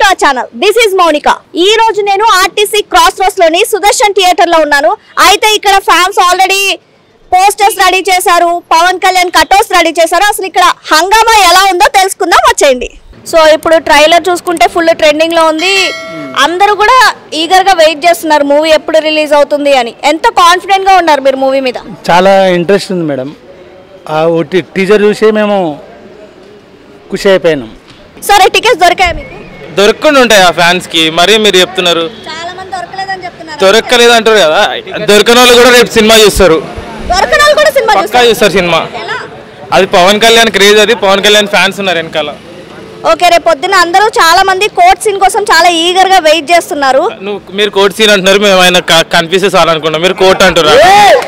Hour channel this is Mounika ఈ రోజు నేను ఆర్టీసీ క్రాస్ రోడ్స్ లోని సుదర్శన్ థియేటర్ లో ఉన్నాను అయితే ఇక్కడ ఫ్యాన్స్ ఆల్రెడీ పోస్టర్స్ రెడీ చేశారు పవన్ కళ్యాణ్ కటౌట్స్ రెడీ చేశారు అసలు ఇక్కడ హంగామా ఎలా ఉందో తెలుసుకుందాం వచ్చేయండి సో ఇప్పుడు ట్రైలర్ చూసుకుంటే ఫుల్ ట్రెండింగ్ లో ఉంది అందరూ కూడా ఈగర్ గా వెయిట్ చేస్తున్నారు మూవీ ఎప్పుడు రిలీజ్ అవుతుంది అని ఎంత కాన్ఫిడెంట్ గా ఉన్నారు మీరు మూవీ మీద చాలా ఇంట్రెస్ట్ ఉంది మేడం ఆ ఒకటి టీజర్ చూసి మేము ఖుషి అయిపోయినాం సరే టికెట్స్ దొరికాయి మీకు దొరకకుండా ఉంటాయి ఆ ఫ్యాన్స్ కి మరీ మీరు చెప్తున్నారు చాలా మంది దొరకలేదని చెప్తున్నారు దొరకలేదు అంటారు కదా దొరకని వాళ్ళు కూడా రేపు సినిమా చూస్తారు దొరకని వాళ్ళు కూడా సినిమా పక్కా చూస్తారు చూస్తారు సినిమా ఎలా అది పవన్ కళ్యాణ్ క్రేజ్ అది పవన్ కళ్యాణ్ ఫ్యాన్స్ ఉన్నారు వెనకాల ఓకే రేపు పొద్దున అందరూ చాలా మంది కోర్ట్ సీన్ కోసం చాలా ఈగర్ గా వెయిట్ చేస్తున్నారు నువ్వు మీరు కోర్ట్ సీన్ అంటున్నారు మేము ఆయన కన్ఫ్యూజ్ చాలనుకున్నాం మీరు కోర్ట్ అంటున్నారు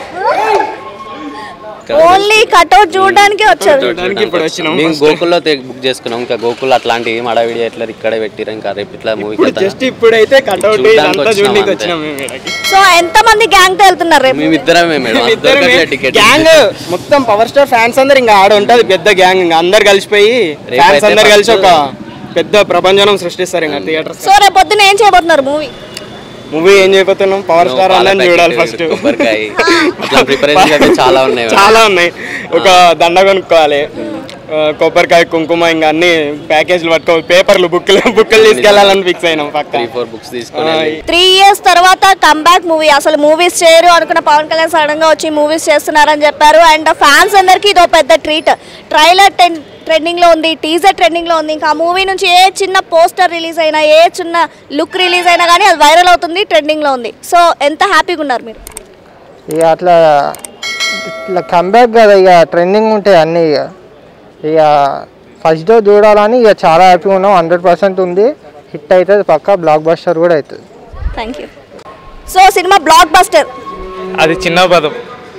ఓన్లీ కట్అవుట్ చూడడానికి వచ్చారు మేము గోకుల్లో తె- బుక్ చేసుకున్నాం ఇంకా గోకుల్ అట్లాంటి ఏం అడవిడి ఎట్లా ఇక్కడే పెట్టిరు ఇంకా రేపు ఇట్లా మూవీకి వెళ్తాం జస్ట్ ఇప్పుడైతే కట్అవుట్ చూడ్డానికి ఇదంతా వచ్చినాం చూడడానికి అంతే. వచ్చినాం మేము ఈడకి. సో ఎంత మంది గ్యాంగ్ తో వెళ్తున్నారు రేపు మేమిద్దరమే మేడం అది ఇద్దరమే దొరకట్లే టికెట్ గ్యాంగ్ మొత్తం పవర్ స్టార్ ఫ్యాన్స్ అందరు ఇంకా ఆడ ఉంటది పెద్ద గ్యాంగ్ ఇంకా అందరు కలిసిపోయి రేపు ఫ్యాన్స్ అయితే అందరు కలిసి first- ఒక పెద్ద ప్రపంచం సృష్టిస్తారు ఇంకా థియేటర్ సో రేపు పొద్దున ఏం చేయబోతున్నారు మూవీ మూవీ ఏం చేయబోతున్నాం పవర్ స్టార్ అన్నని చూడాలి ఫస్ట్ కొబ్బరికాయ అట్లా ప్రిపరేషన్ అయితే చాలా ఉన్నాయి మేడం. చాలా ఉన్నాయి ఒక దండ కొనుక్కోవాలి ఆ, కొబ్బరికాయ కుంకుమ ఇంకా అన్ని ప్యాకేజ్లు పట్టుకోవాలి పేపర్లు బుక్లు బుక్లు తీసుకెళ్లాలని ఫిక్స్ అయినాం పక్క త్రీ ఫోర్ బుక్స్ తీసుకొని వెళ్ళి త్రీ ఇయర్స్ తర్వాత కమ్బ్యాక్ మూవీ అసలు మూవీస్ చేయరు అనుకున్న పవన్ కళ్యాణ్ సడన్ గా వచ్చి మూవీస్ చేస్తున్నారని చెప్పారు అండ్ ఫ్యాన్స్ అందరికి ఇదో పెద్ద ట్రీట్ ట్రైలర్ టెన్ ట్రెండింగ్ లో ఉంది టీజర్ ట్రెండింగ్ లో ఉంది ఇంకా ఆ మూవీ నుంచి ఏ చిన్న పోస్టర్ రిలీజ్ అయినా ఏ చిన్న లుక్ రిలీజ్ అయినా కానీ అది వైరల్ అవుతుంది ట్రెండింగ్ లో ఉంది సో ఎంత హ్యాపీగా ఉన్నారు మీరు ఇక అట్లా ఇట్లా కంబ్యాక్ కదా ఇక ట్రెండింగ్ ఉంటాయి అన్నీ ఇక ఇక ఫస్ట్ డే చూడాలని ఇక చాలా హ్యాపీగా ఉన్నాం హండ్రెడ్ పర్సెంట్ ఉంది హిట్ అవుతుంది పక్కా బ్లాక్ బస్టర్ కూడా అవుతుంది థ్యాంక్ యూ సో సినిమా బ్లాక్ బస్టర్ అది చిన్న పదం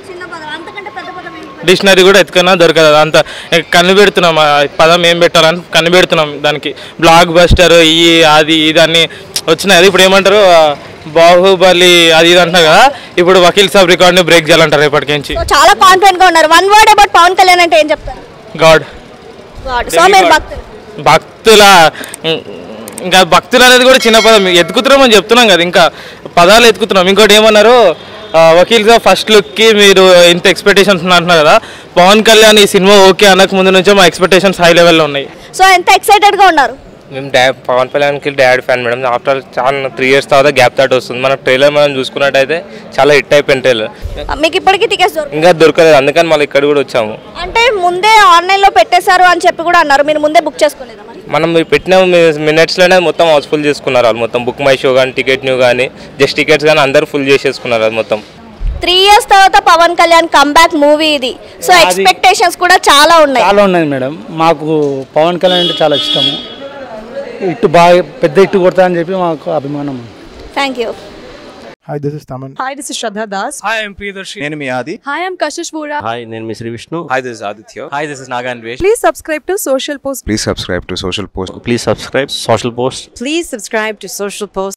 డిక్షనరీ కూడా ఎత్తుకున్నా దొరకదు అంత కన్ను పెడుతున్నాం ఆ పదం ఏం పెట్టాలని కన్ను పెడుతున్నాం దానికి బ్లాక్ బస్టర్ ఈ అది ఇది అన్ని వచ్చినాయి అది ఇప్పుడు ఏమంటారు ఆ, బాహుబలి అది ఇది అంటున్నారు కదా ఇప్పుడు వకీల్ సాబ్ రికార్డ్ని బ్రేక్ చేయాలంటారు రేపటికించి సో చాలా కాన్ఫిడెంట్ గా ఉన్నారు one word about Pawan Kalyan అంటే ఏం చెప్తారు గాడ్ సో మీరు భక్తులు భక్తుల ఇంకా భక్తులు అనేది కూడా చిన్న పదం ఎత్తుకుతున్నాం అని చెప్తున్నాం కదా ఇంకా పదాలు ఎత్తుకుతున్నాం ఇంకోటి ఏమన్నారు ఆ, వకీల్ సాబ్ ఫస్ట్ లుక్కి మీరు ఇంత ఎక్స్పెక్టేషన్స్ అంటున్నారు కదా పవన్ కళ్యాణ్ ఈ సినిమా ఓకే అనక ముందు నుంచే మా ఎక్స్పెక్టేషన్స్ హై లెవెల్లో ఉన్నాయి సో ఎంత ఎక్సైటెడ్ గా ఉన్నారు మేము డా పవన్ కళ్యాణ్కి డాడ్ ఫ్యాన్ మేడం ఆఫ్టర్ చాలా త్రీ ఇయర్స్ తర్వాత గ్యాప్ థాట్ వస్తుంది మన ట్రైలర్ మనం చూసుకున్నట్టయితే చాలా హిట్ అయిపోయింది ట్రైలర్ మీకు ఇప్పటికీ టికెట్స్ దొరుకు ఇంకా దొరకలేదు అందుకని మళ్ళీ ఇక్కడ కూడా వచ్చాము అంటే ముందే ఆన్లైన్ లో పెట్టేశారు అని చెప్పి కూడా అన్నారు మీరు ముందే బుక్ చేసుకోలేదా మరి మనం ఈ పెట్టిన మినిట్స్లోనే మొత్తం హౌస్ఫుల్ చేసుకున్నారు వాళ్ళు మొత్తం బుక్ మై షో కానీ టికెట్ న్యూ కానీ జస్ట్ టికెట్స్ కానీ అందరూ ఫుల్ చేసేసుకున్నారు అది మొత్తం త్రీ ఇయర్స్ తర్వాత పవన్ కళ్యాణ్ కమ్బ్యాక్ మూవీ ఇది సో ఎక్స్పెక్టేషన్స్ కూడా చాలా ఉన్నాయి చాలా ఉన్నది మేడం మాకు పవన్ కళ్యాణ్ అంటే చాలా ఇష్టము ఇట్టు బాగా పెద్ద ఇట్టు కొడతా అని చెప్పి మాకు అభిమానం thank you Hi, this is Taman. Hi, this is Shraddha Das. నేను మీ ఆది Hi, I'm Kashish Vora. Hi నేను Mishri Vishnu hi this Aditya hi this is నాగాన్ వేష్ Please subscribe to Social Post. Please subscribe to Social Post. Please subscribe social post Please subscribe to Social Post.